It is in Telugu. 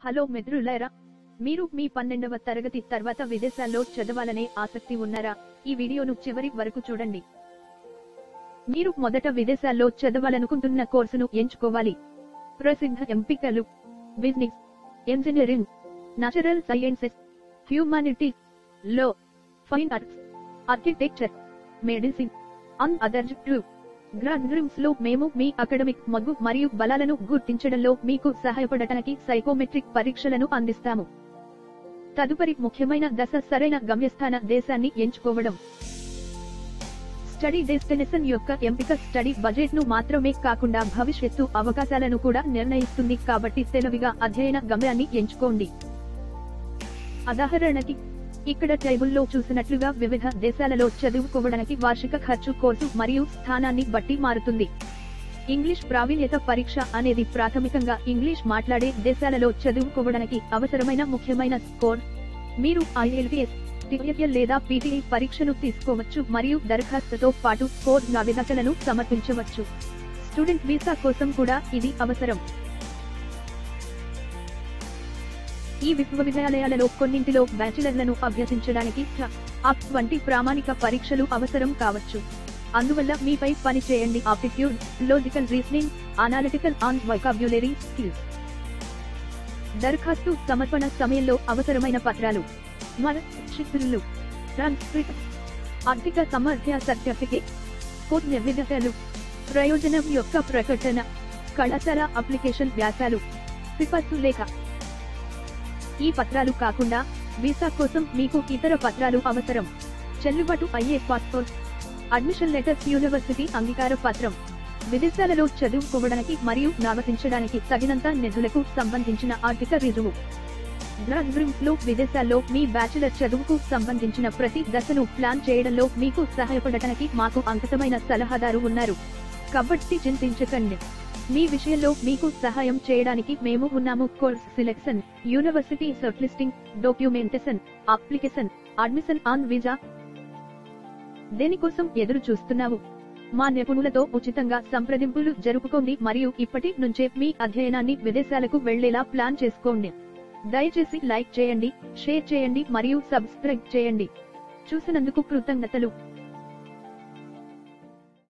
హలో మిత్రులారా మీరు మీ పన్నెండవ తరగతి తర్వాత విదేశాల్లో చదవాలనే ఆసక్తి ఉన్నారా ఈ వీడియోను చివరి వరకు చూడండి మీరు మొదట విదేశాల్లో చదవాలనుకుంటున్న కోర్సును ఎంచుకోవాలి ప్రసిద్ధ ఎంపికలు business engineering natural sciences humanities లో fine arts architecture medicine and other ట్రూ గ్రాండ్రిమ్స్ లో మేము మీ అకాడమిక్ మగ్గు మరియు బలాలను గుర్తించడంలో మీకు సహాయపడటానికి సైకోమెట్రిక్ పరీక్షలను అందిస్తాము తదుపరి ముఖ్యమైన దశ సరైన గమ్యస్థాన దేశాన్ని ఎంచుకోవడం స్టడీ డెస్టినేషన్ యొక్క ఎంపిక స్టడీ బడ్జెట్ ను మాత్రమే కాకుండా భవిష్యత్తు అవకాశాలను కూడా నిర్ణయిస్తుంది కాబట్టి తెలివిగా అధ్యయన గమ్యాన్ని ఎంచుకోండి ఉదాహరణకి ఇక్కడ టేబుల్లో చూసినట్లుగా వివిధ దేశాలలో చదువుకోవడానికి వార్షిక ఖర్చు కోర్సు మరియు స్థానాన్ని బట్టి మారుతుంది ఇంగ్లీష్ ప్రావీణ్యత పరీక్ష అనేది ప్రాథమికంగా ఇంగ్లీష్ మాట్లాడే దేశాలలో చదువుకోవడానికి అవసరమైన ముఖ్యమైన స్కోర్ మీరు ఐఎల్టీఎస్ టిఎల్ లేదా పీటీఐ పరీక్షను తీసుకోవచ్చు మరియు దరఖాస్తుతో పాటు స్కోర్ నావిదకలను సమర్పించవచ్చు స్టూడెంట్ వీసా కోసం కూడా ఇది అవసరం ఈ విశ్వవిద్యాలయాలలో కొన్నింటిలో బ్యాచిలర్లను అభ్యసించడానికి అప్ వంటి ప్రామాణిక పరీక్షలు అవసరం కావచ్చు అందువల్ల మీపై పని చేయండి aptitude logical reasoning analytical and vocabulary skills దరఖాస్తు సమర్పణ సమయంలో అవసరమైన పత్రాలు మరలు ట్రాన్స్క్రిప్ట్ ఆర్థిక సామర్థ్య సర్టిఫికేట్ కోడ్ నివేదికలు ప్రయోజనం యొక్క ప్రకటన కళాశాల అప్లికేషన్ వ్యాసాలు సిఫార్సు లేఖ ఈ పత్రాలు కాకుండా వీసా కోసం మీకు ఇతర పత్రాలు అవసరం చెల్లుబాటు అయ్యే పాస్పోర్ట్ అడ్మిషన్ లెటర్స్ యూనివర్సిటీ అంగీకార పత్రం విదేశాలలో చదువుకోవడానికి మరియు నివసించడానికి తగినంత నిధులకు సంబంధించిన ఆర్థిక రుజువు గ్రాండ్రిమ్స్ లో విదేశాల్లో మీ బ్యాచిలర్ చదువుకు సంబంధించిన ప్రతి దశను ప్లాన్ చేయడంలో మీకు సహాయపడటానికి మాకు అంకితమైన సలహాదారు ఉన్నారు కాబట్టి చింతించకండి మీ విషయంలో మీకు సహాయం చేయడానికి మేము ఉన్నాము course selection university shortlisting documentation application admission and visa దేనికోసం ఎదురు చూస్తున్నావు మా నిపుణులతో ఉచితంగా సంప్రదింపులు జరుపుకోండి మరియు ఇప్పటి నుంచే మీ అధ్యయనాన్ని విదేశాలకు వెళ్లేలా ప్లాన్ చేసుకోండి దయచేసి లైక్ చేయండి షేర్ చేయండి మరియు సబ్స్క్రైబ్ చేయండి చూసినందుకు కృతజ్ఞతలు